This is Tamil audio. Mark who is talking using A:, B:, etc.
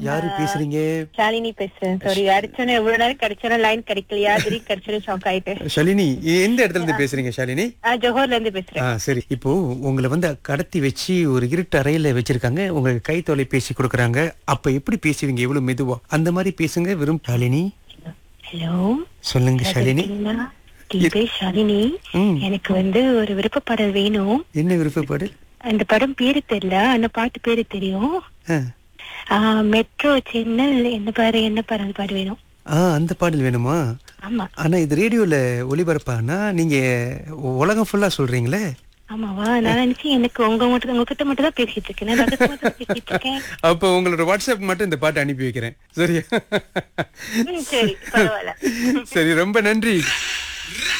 A: யாரு பேசுறீங்க
B: ஷாலினி பேசுறேன் சாரி அடிச்சோன்னே எவ்வளவு நேரம் கிடைச்சோன்னா லைன் கிடைக்கலையா திடீர் கிடைச்சோன்னு ஷாக் ஆயிட்டேன்
A: ஷலினி எந்த இடத்துல இருந்து பேசுறீங்க ஷாலினி
B: ஆ, ஜோஹர்ல இருந்து பேசுறேன்
A: ஆ சரி இப்போ உங்களை வந்து கடத்தி வச்சு ஒரு இருட்டு அறையில வச்சிருக்காங்க உங்களுக்கு கை தொலைபேசி கொடுக்கறாங்க அப்ப எப்படி பேசுவீங்க எவ்வளவு மெதுவா அந்த மாதிரி பேசுங்க வெறும் ஷாலினி
B: ஹலோ
A: சொல்லுங்க ஷாலினி
B: டிபே ஷாலினி
A: ம்.
B: எனக்கு வந்து ஒரு விருப்ப பாடல் வேணும்
A: என்ன விருப்பப்பாடு
B: அந்த படம் பேரு தெரியல அந்த பாட்டு பேரு தெரியும்
A: ஆ.
B: ஆ, மெட்ரோ சென்னல் என்ன பாரு என்ன பாரு அந்த பாட்டு வேணும்
A: ஆ அந்த பாடல் வேணுமா
B: ஆமா
A: ஆனா இது ரேடியோல ஒளிபரப்பானா நீங்க உலகம் ஃபுல்லா சொல்றீங்களே
B: ஆமாவா நான் நினைச்சேன் எனக்கு உங்க மட்டும் உங்ககிட்ட மட்டும் தான் பேசிட்டு இருக்கேன் நான் ரகசியமா தான் பேசிட்டு இருக்கேன்
A: அப்ப உங்களோட வாட்ஸ்அப் மட்டும் இந்த பாட்டு அனுப்பி வைக்கிறேன் சரியா
B: ம், சரி பரவாயில்ல
A: சரி ரொம்ப நன்றி